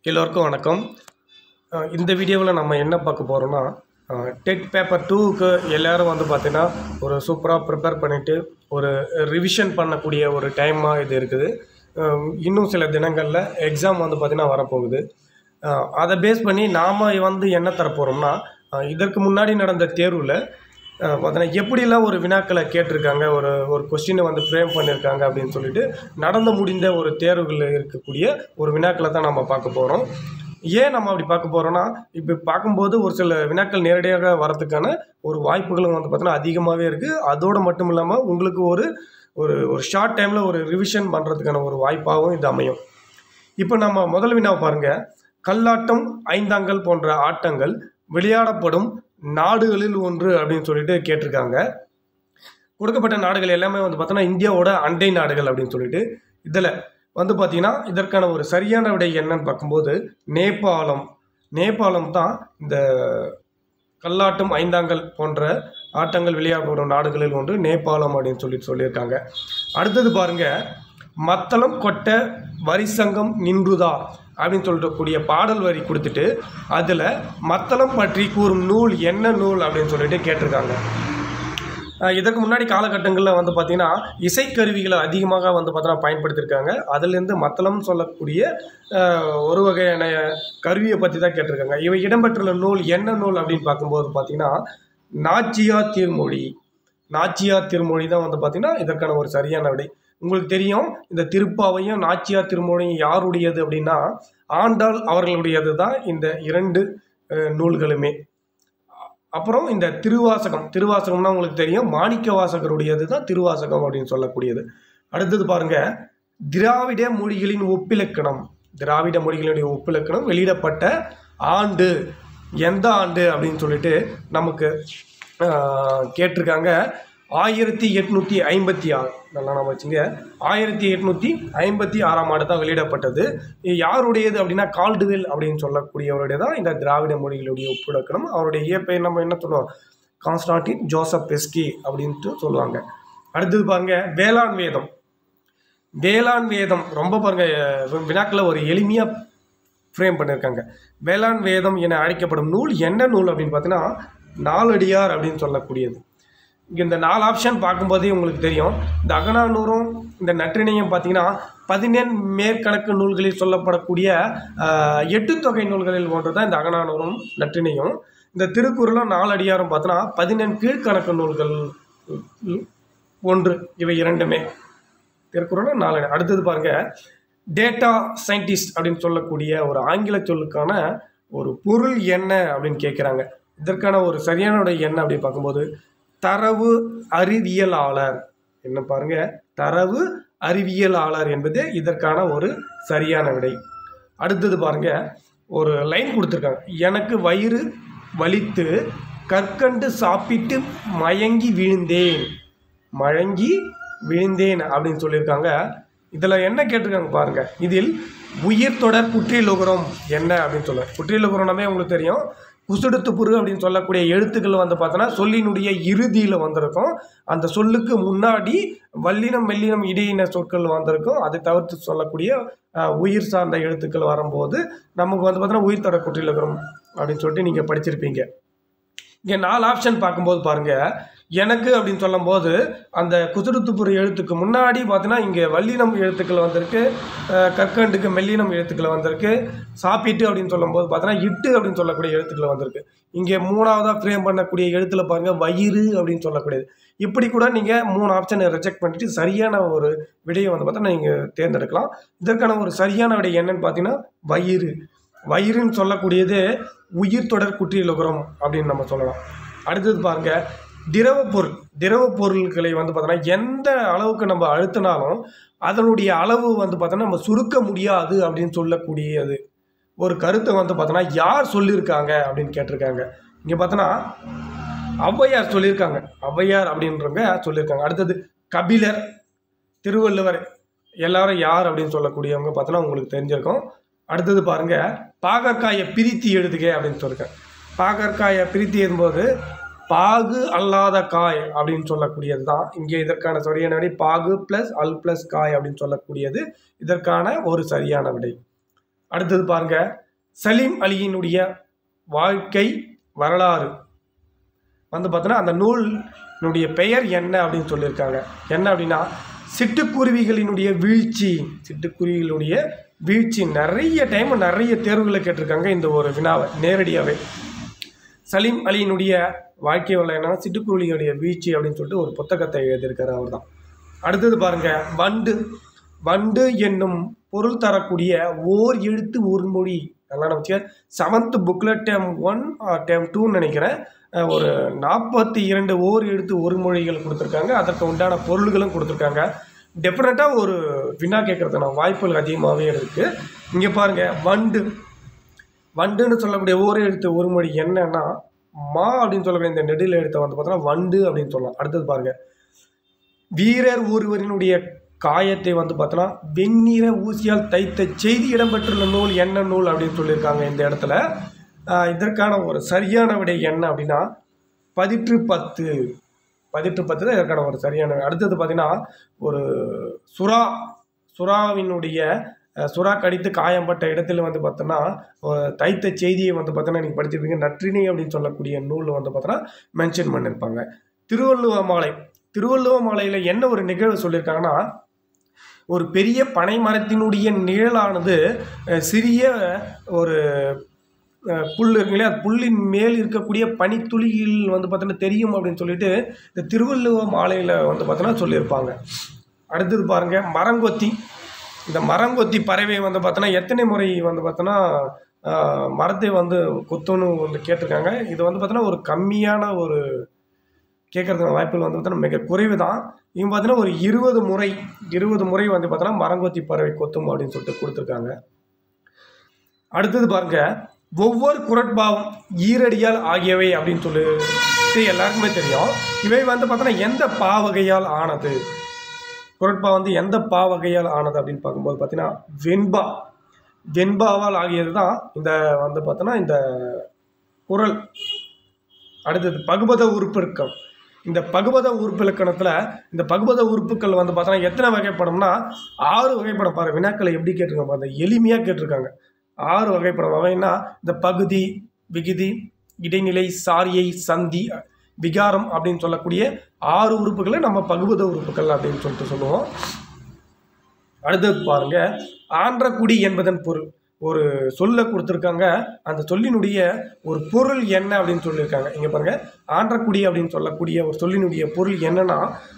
எல்லோருக்கும் வணக்கம் அஹ் இந்த வீடியோவில் நம்ம என்ன பார்க்க போகிறோம்னா டெட் பேப்பர் டூவுக்கு எல்லாரும் வந்து பார்த்தீங்கன்னா ஒரு சூப்பராக ப்ரிப்பேர் பண்ணிவிட்டு ஒரு ரிவிஷன் பண்ணக்கூடிய ஒரு டைமாக இது இருக்குது அஹ் இன்னும் சில தினங்களில் எக்ஸாம் வந்து பார்த்திங்கன்னா வரப்போகுது அஹ் அதை பேஸ் பண்ணி நாம் வந்து என்ன தரப்போகிறோம்னா அஹ் இதற்கு முன்னாடி நடந்த தேர்வில் பார்த்தீங்கன்னா எப்படிலாம் ஒரு வினாக்களை கேட்டிருக்காங்க ஒரு ஒரு கொஸ்டினை வந்து ஃப்ரேம் பண்ணியிருக்காங்க அப்படின்னு சொல்லிட்டு நடந்து முடிந்த ஒரு தேர்வுகளில் இருக்கக்கூடிய ஒரு வினாக்களை தான் நம்ம பார்க்க போகிறோம் ஏன் நம்ம அப்படி பார்க்க போகிறோம்னா இப்போ பார்க்கும்போது ஒரு சில வினாக்கள் நேரடியாக வரதுக்கான ஒரு வாய்ப்புகளும் வந்து பார்த்தீங்கன்னா அதிகமாகவே இருக்குது அதோடு மட்டும் இல்லாமல் உங்களுக்கு ஒரு ஒரு ஒரு ஷார்ட் டைமில் ஒரு ரிவிஷன் பண்ணுறதுக்கான ஒரு வாய்ப்பாகவும் இது அமையும் இப்போ நம்ம முதல் வினாவை பாருங்கள் கல்லாட்டம் ஐந்தாங்கல் போன்ற ஆட்டங்கள் விளையாடப்படும் நாடுகளில் ஒன்று அப்படின்னு சொல்லிட்டு கேட்டிருக்காங்க கொடுக்கப்பட்ட நாடுகள் எல்லாமே வந்து பார்த்தோன்னா இந்தியாவோட அண்டை நாடுகள் அப்படின்னு சொல்லிட்டு இதில் வந்து பார்த்தீங்கன்னா இதற்கான ஒரு சரியான விடை என்னன்னு பார்க்கும்போது நேபாளம் நேபாளம் தான் இந்த கல்லாட்டம் ஐந்தாங்கல் போன்ற ஆட்டங்கள் விளையாடப்படும் நாடுகளில் ஒன்று நேபாளம் அப்படின்னு சொல்லிட்டு சொல்லியிருக்காங்க அடுத்தது பாருங்க மத்தளம் கொட்ட வரிசங்கம் நின்றுதா அப்படின்னு சொல்லக்கூடிய பாடல் வரி கொடுத்துட்டு அதில் மத்தளம் பற்றி கூறும் நூல் என்ன நூல் அப்படின்னு சொல்லிட்டு கேட்டிருக்காங்க அஹ் இதற்கு முன்னாடி காலகட்டங்களில் வந்து பார்த்திங்கன்னா இசைக்கருவிகளை அதிகமாக வந்து பார்த்தோன்னா பயன்படுத்தியிருக்காங்க அதுலேருந்து மத்தளம் சொல்லக்கூடிய அஹ், ஒரு வகையான கருவியை பற்றி தான் கேட்டிருக்காங்க இவை இடம்பெற்றுள்ள நூல் என்ன நூல் அப்படின்னு பார்க்கும்போது பார்த்திங்கன்னா நாச்சியா திருமொழி நாச்சியா திருமொழி தான் வந்து பார்த்திங்கன்னா இதற்கான ஒரு சரியான விடை உங்களுக்கு தெரியும் இந்த திருப்பாவையும் நாச்சியார் திருமொழியும் யாருடையது அப்படின்னா ஆண்டாள் அவர்களுடையது தான் இந்த இரண்டு அஹ், நூல்களுமே அப்புறம் இந்த திருவாசகம் திருவாசகம்னா உங்களுக்கு தெரியும் மாணிக்க வாசகருடையது தான் திருவாசகம் அப்படின்னு சொல்லக்கூடியது அடுத்தது பாருங்க திராவிட மொழிகளின் ஒப்பிலக்கணம் திராவிட மொழிகளுடைய ஒப்பிலக்கணம் வெளியிடப்பட்ட ஆண்டு எந்த ஆண்டு அப்படின்னு சொல்லிட்டு நமக்கு ஆஹ், கேட்டிருக்காங்க ஆயிரத்தி எட்நூற்றி ஐம்பத்தி ஆறு நல்லா நம்ம வச்சுங்க ஆயிரத்தி எட்நூற்றி ஐம்பத்தி ஆறாம் ஆண்டு தான் வெளியிடப்பட்டது இது யாருடையது அப்படின்னா கால்டுவெல் அப்படின்னு சொல்லக்கூடியவருடைய தான் இந்த திராவிட மொழிகளுடைய ஒப்பிலக்கணம் அவருடைய இயற்பெயர் நம்ம என்ன சொல்லுவோம் கான்ஸ்டான்டின் ஜோசப் பெஸ்கி அப்படின்ட்டு சொல்லுவாங்க அடுத்தது பாருங்க வேளாண் வேதம் வேளாண் வேதம் ரொம்ப பாருங்க அஹ், வினாக்களை ஒரு எளிமையாக ஃப்ரேம் பண்ணியிருக்காங்க வேளாண் வேதம் என அழைக்கப்படும் நூல் என்ன நூல் அப்படின்னு பார்த்தீங்கன்னா நாலடியார் அப்படின்னு சொல்லக்கூடியது இங்கே இந்த நாலு ஆப்ஷன் பார்க்கும்போதே உங்களுக்கு தெரியும் இந்த அகநானூறும் இந்த நற்றிணையும் பார்த்தீங்கன்னா பதினெண் மேற்கணக்கு நூல்களில் சொல்லப்படக்கூடிய ஆஹ், எட்டு தொகை நூல்களில் ஒன்று தான் இந்த அகநானூறும் நற்றிணையும் இந்த திருக்குறளும் நாலடியாரும் பார்த்தோன்னா பதினெண் கீழ்கணக்கு நூல்கள் உம், ஒன்று இவை இரண்டுமே திருக்குறளும் நாலு அடுத்தது பாருங்க டேட்டா சயின்டிஸ்ட் அப்படின்னு சொல்லக்கூடிய ஒரு ஆங்கில சொல்லுக்கான ஒரு பொருள் என்ன அப்படின்னு கேட்குறாங்க இதற்கான ஒரு சரியான விடை என்ன அப்படின்னு பார்க்கும்போது தரவு அறிவியலாளர் என்ன பாருங்க தரவு அறிவியலாளர் என்பது இதற்கான ஒரு சரியான விடை அடுத்தது பாருங்க ஒரு லைன் கொடுத்துருக்காங்க எனக்கு வயிறு வலித்து கற்கண்டு சாப்பிட்டு மயங்கி விழுந்தேன் மயங்கி விழுந்தேன் அப்படின்னு சொல்லியிருக்காங்க இதில் என்ன கேட்டிருக்காங்க பாருங்க இதில் உயிர் தொடர் குற்றியலுகரம் என்ன அப்படின்னு சொல்ல குற்றியலுகரம்னாவே உங்களுக்கு தெரியும் குசுடுத்து புரு அப்படின்னு சொல்லக்கூடிய எழுத்துக்கள் வந்து பார்த்தோன்னா சொல்லினுடைய இறுதியில் வந்திருக்கும் அந்த சொல்லுக்கு முன்னாடி வல்லினம் மெல்லினம் இடையின சொற்கள் வந்திருக்கும் அதை தவிர்த்து சொல்லக்கூடிய அஹ், உயிர் சார்ந்த எழுத்துக்கள் வரும்போது நமக்கு வந்து பார்த்தோன்னா உயிர் தொடர் குற்றியலுகரம் அப்படின்னு சொல்லிட்டு நீங்கள் படிச்சிருப்பீங்க இங்கே நாலு ஆப்ஷன் பார்க்கும்போது பாருங்க எனக்கு அப்படின்னு சொல்லும்போது அந்த குசுடுத்துப்புற எழுத்துக்கு முன்னாடி பார்த்தீங்கன்னா இங்கே வல்லினம் எழுத்துக்கள் வந்திருக்கு அஹ் கற்கண்டுக்கு மெல்லினம் எழுத்துக்கள் வந்திருக்கு சாப்பிட்டு அப்படின்னு சொல்லும்போது பார்த்தீங்கன்னா இட்டு அப்படின்னு சொல்லக்கூடிய எழுத்துக்கள் வந்திருக்கு இங்கே மூணாவதாக ஃப்ரேம் பண்ணக்கூடிய எழுத்துல பாருங்க வயிறு அப்படின்னு சொல்லக்கூடியது இப்படி கூட நீங்கள் மூணு ஆப்ஷனை ரிஜெக்ட் பண்ணிட்டு சரியான ஒரு விடையை வந்து பார்த்தா நீங்கள் தேர்ந்தெடுக்கலாம் இதற்கான ஒரு சரியான விடை என்னன்னு பார்த்தீங்கன்னா வயிறு வயிறுன்னு சொல்லக்கூடியது உயிர் தொடர் குற்றியலுகரம் அப்படின்னு நம்ம சொல்லலாம் அடுத்தது பாருங்க திரவ பொருள் திரவ பொருட்களை வந்து பார்த்தோன்னா எந்த அளவுக்கு நம்ம அழுத்தினாலும் அதனுடைய அளவு வந்து பார்த்தோன்னா நம்ம சுருக்க முடியாது அப்படின்னு சொல்லக்கூடியது ஒரு கருத்தை வந்து பார்த்தோன்னா யார் சொல்லியிருக்காங்க அப்படின்னு கேட்டிருக்காங்க இங்கே பார்த்தோன்னா ஔவையார் சொல்லியிருக்காங்க ஔவையார் அப்படின்றவங்க சொல்லியிருக்காங்க அடுத்தது கபிலர் திருவள்ளுவர் எல்லாரும் யார் அப்படின்னு சொல்லக்கூடியவங்க பார்த்தோன்னா உங்களுக்கு தெரிஞ்சிருக்கும் அடுத்தது பாருங்க பாகற்காயை பிரித்து எழுதுக அப்படின்னு சொல்லியிருக்காங்க பாகற்காயை பிரித்து எழுதும்போது பாகு அல்லாத காய் அப்படின்னு சொல்லக்கூடியது தான் இங்கே இதற்கான சரியான விடை பாகு ப்ளஸ் அல் ப்ளஸ் காய் அப்படின்னு சொல்லக்கூடியது இதற்கான ஒரு சரியான விடை அடுத்தது பாருங்க சலீம் அலியினுடைய வாழ்க்கை வரலாறு வந்து பார்த்தோன்னா அந்த நூலினுடைய பெயர் என்ன அப்படின்னு சொல்லியிருக்காங்க என்ன அப்படின்னா சிட்டுக்குருவிகளினுடைய வீழ்ச்சி சிட்டுக்குருவிகளுடைய வீழ்ச்சி நிறைய டைம் நிறைய தேர்வுகளை கேட்டிருக்காங்க இந்த ஒரு வினாவை நேரடியாகவே சலீம் அலியினுடைய வாழ்க்கை வரலாறு என்னன்னா சிட்டுக்குருவிகளுடைய வீழ்ச்சி அப்படின்னு சொல்லிட்டு ஒரு புத்தகத்தை எழுதியிருக்காரு அவர் தான் அடுத்தது பாருங்க வண்டு வண்டு என்னும் பொருள் தரக்கூடிய ஓர் எழுத்து ஒரு மொழி அதெல்லாம் வச்சுக்க செவன்த் புக்கில் டேம் ஒன் டேம் டூன்னு நினைக்கிறேன் அஹ் ஒரு நாற்பத்தி இரண்டு ஓர் எழுத்து ஒரு மொழிகள் கொடுத்துருக்காங்க அதற்கு உண்டான பொருள்களும் கொடுத்துருக்காங்க டெஃபினட்டாக ஒரு வினா கேட்கறதுக்கான வாய்ப்புகள் அதிகமாகவே இருக்குது இங்கே பாருங்கள் வண்டு வண்டுன்னு சொல்லக்கூடிய ஓர் எழுத்து ஒரு மொழி என்னன்னா மா அப்படின்னு சொல்லக்கூடிய இந்த நெடில் எழுத்தை வந்து பார்த்தோன்னா வண்டு அப்படின்னு சொல்லலாம் அடுத்தது பாருங்க வீரர் ஒருவரினுடைய காயத்தை வந்து பார்த்தோன்னா வெண்ணிற ஊசியால் தைத்த செய்தி இடம்பெற்றுள்ள நூல் என்ன நூல் அப்படின்னு சொல்லியிருக்காங்க இந்த இடத்துல ஆஹ் இதற்கான ஒரு சரியான விடை என்ன அப்படின்னா பதிற்று பத்து பதிற்று பத்து தான் இதற்கான ஒரு சரியான விடை. அடுத்தது பார்த்தீங்கன்னா ஒரு சுறா சுறாவினுடைய அஹ், சுறா கடித்து காயம்பட்ட இடத்துல வந்து பார்த்தோன்னா ஒரு தைத்த செய்தியை வந்து பார்த்தோன்னா நீங்கள் படிச்சிருப்பீங்க நற்றினை அப்படின்னு சொல்லக்கூடிய நூல் வந்து பார்த்தோன்னா மென்ஷன் பண்ணியிருப்பாங்க திருவள்ளுவ மாலை திருவள்ளுவ மாலையில் என்ன ஒரு நிகழ்வு சொல்லியிருக்காங்கன்னா ஒரு பெரிய பனை மரத்தினுடைய நிழலானது அஹ், சிறிய ஒரு அஹ், புல் இருக்கு இல்லையா அது புல்லின் மேல் இருக்கக்கூடிய பனித்துளிகள் வந்து பார்த்தோன்னா தெரியும் அப்படின்னு சொல்லிட்டு இந்த திருவள்ளுவ மாலையில் வந்து பார்த்தோன்னா சொல்லியிருப்பாங்க அடுத்தது பாருங்க மரங்கொத்தி இந்த மரங்கொத்தி பறவை வந்து பார்த்தோன்னா எத்தனை முறை வந்து பார்த்தோன்னா ஆஹ், மரத்தை வந்து கொத்துன்னு வந்து கேட்டிருக்காங்க இது வந்து பார்த்தோன்னா ஒரு கம்மியான ஒரு கேட்கறதுக்கு வாய்ப்புகள் வந்து பார்த்தோன்னா மிக குறைவு தான் இவங்க பார்த்தீங்கன்னா ஒரு இருபது முறை இருபது முறை வந்து பார்த்தோன்னா மரங்கொத்தி பறவை கொத்தும் அப்படின்னு சொல்லிட்டு கொடுத்துருக்காங்க அடுத்தது பாருங்க ஒவ்வொரு குரட்பாவும் ஈரடியால் ஆகியவை அப்படின்னு சொல்லிட்டு எல்லாருக்குமே தெரியும் இவை வந்து பார்த்தோன்னா எந்த பாவகையால் ஆனது குரட்பா வந்து எந்த பாவகையால் ஆனது அப்படின்னு பார்க்கும்போது பார்த்தீங்கன்னா வெண்பா வெண்பாவால் ஆகியது தான் இந்த வந்து பார்த்தோன்னா இந்த குரல் அடுத்தது பகுபத உறுப்பிற்கம் இந்த பகுபத உறுப்பு இலக்கணத்தில் இந்த பகுபத உறுப்புகள் வந்து பார்த்தோன்னா எத்தனை வகைப்படும்னா ஆறு வகைப்படம் பாரு வினாக்களை எப்படி கேட்டிருக்காங்க பாருங்க எளிமையாக கேட்டிருக்காங்க ஆறு வகைப்படம் வகைன்னா இந்த பகுதி விகுதி இடைநிலை சாரியை சந்தி விகாரம் அப்படின்னு சொல்லக்கூடிய ஆறு உறுப்புகளை நம்ம பகுபத உறுப்புகள் அப்படின்னு சொல்லிட்டு சொல்லுவோம் அடுத்தது பாருங்க ஆன்றக்குடி என்பதன் பொருள் ஒரு சொல்ல கொடுத்துருக்காங்க அந்த சொல்லினுடைய ஒரு பொருள் என்ன அப்படின்னு சொல்லியிருக்காங்க இங்கே பாருங்க ஆன்றக்குடி அப்படின்னு சொல்லக்கூடிய ஒரு சொல்லினுடைய பொருள் என்னன்னா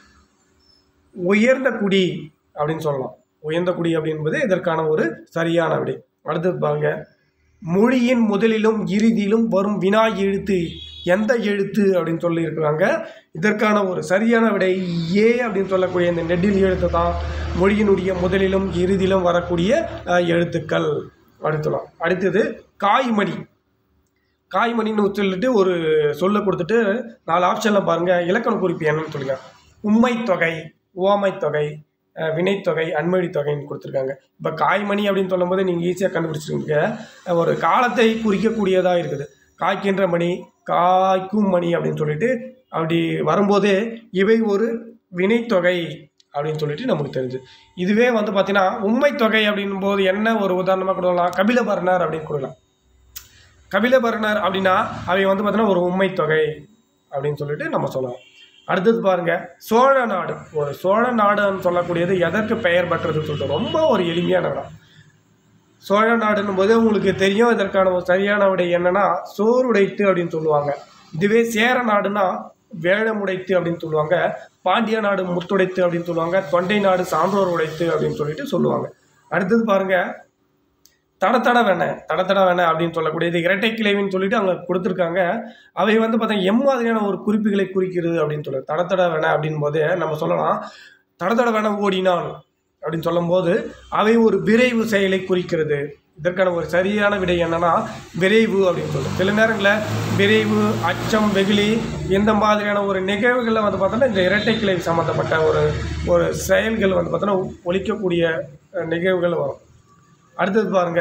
உயர்ந்த குடி அப்படின்னு சொல்லலாம் உயர்ந்த குடி அப்படின்பது இதற்கான ஒரு சரியான விடை அடுத்தது பாருங்க மொழியின் முதலிலும் இறுதியிலும் வரும் வினா எழுத்து எந்த எழுத்து அப்படின்னு சொல்லியிருக்கிறாங்க இதற்கான ஒரு சரியான விடை ஏ அப்படின்னு சொல்லக்கூடிய இந்த நெடில் எழுத்து தான் மொழியினுடைய முதலிலும் இறுதியிலும் வரக்கூடிய அஹ், எழுத்துக்கள் அப்படின்னு சொல்லலாம் அடுத்தது காய்மணி காய்மணின்னு சொல்லிட்டு ஒரு சொல்ல கொடுத்துட்டு நாலு ஆப்ஷனில் பாருங்கள் இலக்கண குறிப்பு என்னன்னு சொல்லுங்க உண்மை தொகை உவமை தொகை அஹ், வினைத்தொகை அன்மொழி தொகைன்னு கொடுத்துருக்காங்க இப்போ காய்மணி அப்படின்னு சொல்லும்போது நீங்கள் ஈஸியாக கண்டுபிடிச்சிருக்கீங்க அஹ், ஒரு காலத்தை குறிக்கக்கூடியதாக இருக்குது காய்க்கின்ற மணி காய்க்கும் மணி அப்படின்னு சொல்லிட்டு அப்படி வரும்போது இவை ஒரு வினைத்தொகை அப்படின்னு சொல்லிட்டு நமக்கு தெரிஞ்சு இதுவே வந்து பார்த்தீங்கன்னா உண்மை தொகை அப்படின்னும் போது என்ன ஒரு உதாரணமாக கொடுக்கலாம் கபிலபரணர் அப்படின்னு கொடுக்கலாம் கபிலபரணர் அப்படின்னா அவை வந்து பார்த்தீங்கன்னா ஒரு உண்மை தொகை அப்படின்னு சொல்லிட்டு நம்ம சொல்லலாம் அடுத்தது பாருங்க சோழ நாடு ஒரு சோழ நாடுன்னு சொல்லக்கூடியது எதற்கு பெயர் பெற்றதுன்னு சொல்லிட்டு ரொம்ப ஒரு எளிமையான இடம் சோழ நாடுன்னும் போது உங்களுக்கு தெரியும் இதற்கான ஒரு சரியான விடை என்னன்னா சோறுடைத்து அப்படின்னு சொல்லுவாங்க இதுவே சேர நாடுனா வேழமுடைத்து அப்படின்னு சொல்லுவாங்க பாண்டிய நாடு முத்துடைத்து அப்படின்னு சொல்லுவாங்க தொண்டை நாடு சான்றோர் உடைத்து அப்படின்னு சொல்லிட்டு சொல்லுவாங்க அடுத்தது பாருங்க தடத்தட வேணை தடத்தட வேணை அப்படின்னு சொல்லக்கூடியது இரட்டை கிளைவின்னு சொல்லிட்டு அங்கே கொடுத்துருக்காங்க அவை வந்து பார்த்தீங்கன்னா எம் மாதிரியான ஒரு குறிப்புகளை குறிக்கிறது அப்படின்னு சொல்லு தடத்தட வேணை அப்படின் போது நம்ம சொல்லலாம் தடத்தட வேணை ஓடினான் அப்படின்னு சொல்லும்போது அவை ஒரு விரைவு செயலை குறிக்கிறது இதற்கான ஒரு சரியான விடை என்னன்னா விரைவு அப்படின்னு சொல்லுவோம் சில நேரங்களில் விரைவு அச்சம் வெகுளி இந்த மாதிரியான ஒரு நிகழ்வுகளில் வந்து பார்த்தோன்னா இந்த இரட்டை கிளை சம்மந்தப்பட்ட ஒரு ஒரு செயல்கள் வந்து பார்த்தோன்னா ஒழிக்கக்கூடிய அஹ், நிகழ்வுகள் வரும் அடுத்தது பாருங்க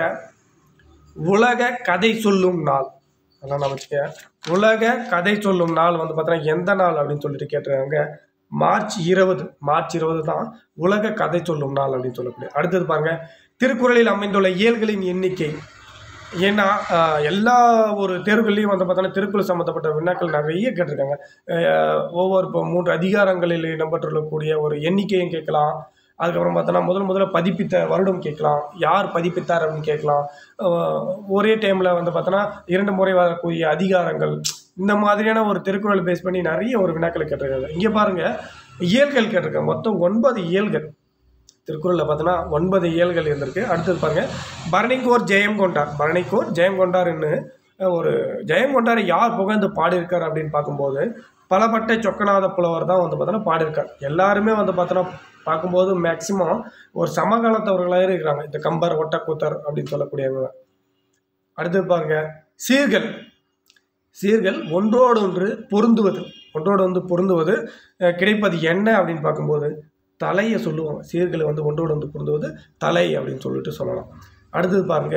உலக கதை சொல்லும் நாள் அதெல்லாம் நம்ம வச்சுக்க உலக கதை சொல்லும் நாள் வந்து பார்த்தோன்னா எந்த நாள் அப்படின்னு சொல்லிட்டு கேட்டிருக்காங்க மார்ச் இருபது மார்ச் இருபது தான் உலக கதை சொல்லும் நாள் அப்படின்னு சொல்லக்கூடிய அடுத்தது பாருங்க திருக்குறளில் அமைந்துள்ள இயல்களின் எண்ணிக்கை ஏன்னா ஆஹ், எல்லா ஒரு தேர்வுகள்லையும் வந்து பார்த்தோன்னா திருக்குறள் சம்மந்தப்பட்ட வினாக்கள் நிறைய கேட்டிருக்காங்க ஆஹ், ஒவ்வொரு இப்போ மூன்று அதிகாரங்களில் இடம்பெற்றுள்ளக்கூடிய ஒரு எண்ணிக்கையும் கேட்கலாம் அதுக்கப்புறம் பார்த்தோன்னா முதல் முதல்ல பதிப்பித்த வருடம் கேட்கலாம் யார் பதிப்பித்தார் அப்படின்னு கேட்கலாம் ஆஹ், ஒரே டைமில் வந்து பார்த்தோன்னா இரண்டு முறை வரக்கூடிய அதிகாரங்கள் இந்த மாதிரியான ஒரு திருக்குறள் பேஸ் பண்ணி நிறைய ஒரு வினாக்களை கேட்டிருக்காங்க இங்கே பாருங்கள் இயல்கள் கேட்டிருக்காங்க மொத்தம் ஒன்பது இயல்கள் திருக்குறளில் பார்த்தோன்னா ஒன்பது இயல்கள் இருந்திருக்கு அடுத்தது பாருங்க பரணிக்கோர் ஜெயம் கொண்டார் பரணிக்கோர் ஜெயம் கொண்டார்னு ஒரு ஜெயம் கொண்டார் யார் புகழ்ந்து பாடியிருக்கார் அப்படின்னு பார்க்கும்போது பலபட்ட சொக்கநாத புலவர் தான் வந்து பார்த்தோன்னா பாடியிருக்கார் எல்லாருமே வந்து பார்த்தோன்னா பார்க்கும்போது மேக்சிமம் ஒரு சமகாலத்தவர்களாக இருக்கிறாங்க இந்த கம்பர் ஒட்டக்கூத்தர் அப்படின்னு சொல்லக்கூடியவங்க அடுத்தது பாருங்க சீர்கள் சீர்கள் ஒன்றோடொன்று பொருந்துவது ஒன்றோடு வந்து பொருந்துவது அஹ், கிடைப்பது என்ன அப்படின்னு பார்க்கும்போது தலையை சொல்லுவாங்க சீர்களை வந்து ஒன்றோடு வந்து பொருந்துவது தலை அப்படின்னு சொல்லிட்டு சொல்லலாம் அடுத்தது பாருங்க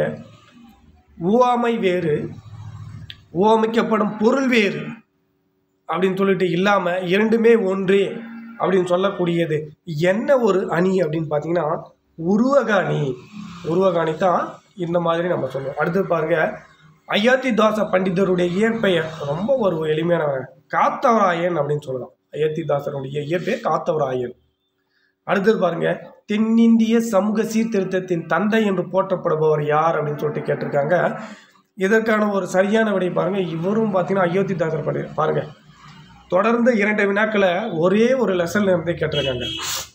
உவாமை வேறு உவமைக்கப்படும் பொருள் வேறு அப்படின்னு சொல்லிட்டு இல்லாமல் இரண்டுமே ஒன்றே அப்படின்னு சொல்லக்கூடியது என்ன ஒரு அணி அப்படின்னு பார்த்தீங்கன்னா உருவக அணி உருவக அணி தான் இந்த மாதிரி நம்ம சொல்லுவோம் அடுத்தது பாருங்க அயோத்திதாச பண்டிதருடைய இயற்பெயர் ரொம்ப ஒரு எளிமையானவர் காத்தவராயன் அப்படின்னு சொல்லலாம் அயோத்திதாசருடைய இயற்பெயர் காத்தவராயன் அடுத்தது பாருங்க தென்னிந்திய சமூக சீர்திருத்தத்தின் தந்தை என்று போற்றப்படுபவர் யார் அப்படின்னு சொல்லிட்டு கேட்டிருக்காங்க இதற்கான ஒரு சரியான விடை பாருங்க இவரும் பார்த்தீங்கன்னா அயோத்திதாசர் படி பாருங்க தொடர்ந்து இரண்டு வினாக்களை ஒரே ஒரு லெசன்ல இருந்தே கேட்டிருக்காங்க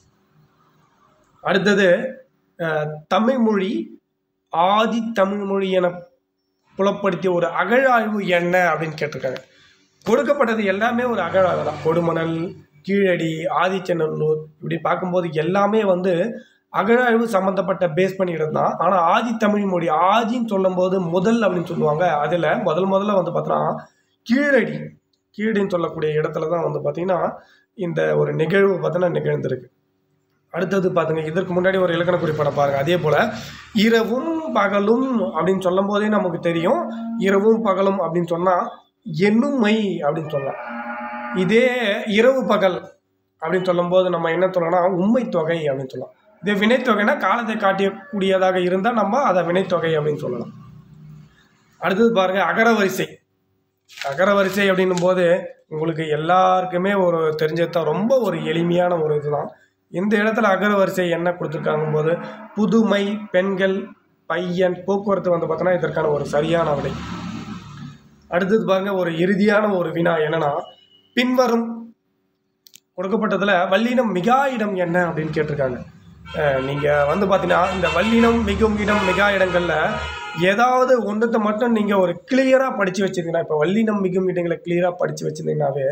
அடுத்தது அஹ், தமிழ் மொழி ஆதி தமிழ் மொழி என புலப்படுத்திய ஒரு அகழாய்வு என்ன அப்படின்னு கேட்டிருக்காங்க கொடுக்கப்பட்டது எல்லாமே ஒரு அகழாய்வு தான் கொடுமணல் கீழடி ஆதிச்சநல்லூர் இப்படி பார்க்கும்போது எல்லாமே வந்து அகழாய்வு சம்மந்தப்பட்ட பேஸ் பண்ணிக்கிட்டு தான் ஆனால் ஆதி தமிழ் மொழி ஆதின்னு சொல்லும்போது முதல் அப்படின்னு சொல்லுவாங்க அதில் முதல் முதல்ல வந்து பார்த்தோன்னா கீழடி கீழடின்னு சொல்லக்கூடிய இடத்துல தான் வந்து பார்த்திங்கன்னா இந்த ஒரு நிகழ்வு பார்த்தோன்னா நிகழ்ந்திருக்கு அடுத்தது பார்த்துங்க இதற்கு முன்னாடி ஒரு இலக்கண குறிப்படை பாருங்க அதே போல் இரவும் பகலும் அப்படின்னு சொல்லும் போதே நமக்கு தெரியும் இரவும் பகலும் அப்படின்னு சொன்னால் எண்ணுமை அப்படின்னு சொல்லலாம் இதே இரவு பகல் அப்படின்னு சொல்லும்போது நம்ம என்ன சொல்லலாம்னா உண்மை தொகை அப்படின்னு சொல்லலாம் இதே வினைத்தொகைனா காலத்தை காட்டக்கூடியதாக இருந்தால் நம்ம அதை வினைத்தொகை அப்படின்னு சொல்லலாம் அடுத்தது பாருங்க அகரவரிசை அகரவரிசை அப்படின்னும் போது உங்களுக்கு எல்லாருக்குமே ஒரு தெரிஞ்சது தான் ரொம்ப ஒரு எளிமையான ஒரு இதுதான் இந்த இடத்துல அகரவரிசை என்ன கொடுத்துருக்காங்க போது புதுமை பெண்கள் பையன் போக்குவரத்து வந்து பார்த்தோன்னா இதற்கான ஒரு சரியான விடை அடுத்தது பாருங்க ஒரு இறுதியான ஒரு வினா என்னன்னா பின்வரும் கொடுக்கப்பட்டதுல வல்லினம் மிகா இடம் என்ன அப்படின்னு கேட்டிருக்காங்க அஹ் நீங்க வந்து பார்த்தீங்கன்னா இந்த வல்லினம் மிகும் இடம் மிகா இடங்கள்ல ஏதாவது ஒன்றத்தை மட்டும் நீங்க ஒரு கிளியரா படிச்சு வச்சிருந்தீங்கன்னா இப்போ வல்லினம் மிகும் இடங்களை கிளியரா படிச்சு வச்சிருந்தீங்கன்னாவே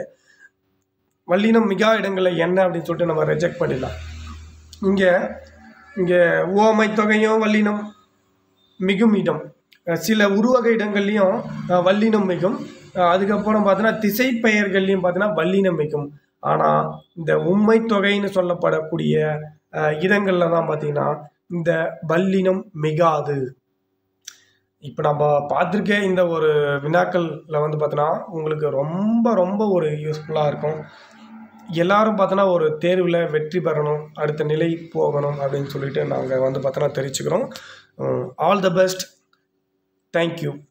வல்லினம் மிகா இடங்கள்ல என்ன அப்படின்னு சொல்லிட்டு நம்ம ரிஜெக்ட் பண்ணிடலாம் இங்க இங்க ஓமை தொகையும் வல்லினம் மிகும் இடம் அஹ் சில உருவக இடங்கள்லையும் அஹ், வல்லினம் மிகும் அஹ், அதுக்கப்புறம் பார்த்தீங்கன்னா திசை பெயர்கள்லையும் பார்த்தீங்கன்னா வல்லினம் மிகும் ஆனால் இந்த உண்மை தொகைன்னு சொல்லப்படக்கூடிய அஹ், இடங்கள்ல தான் பார்த்தீங்கன்னா இந்த வல்லினம் மிகாது இப்போ நம்ம பார்த்துருக்க இந்த ஒரு வினாக்களில் வந்து பார்த்தோன்னா உங்களுக்கு ரொம்ப ரொம்ப ஒரு யூஸ்ஃபுல்லாக இருக்கும் எல்லாரும் பார்த்தோன்னா ஒரு தேர்வில் வெற்றி பெறணும் அடுத்த நிலை போகணும் அப்படின்னு சொல்லிட்டு நாங்கள் வந்து பார்த்தோன்னா தெரிவிச்சுக்கிறோம் ஆல் த பெஸ்ட் தேங்க்யூ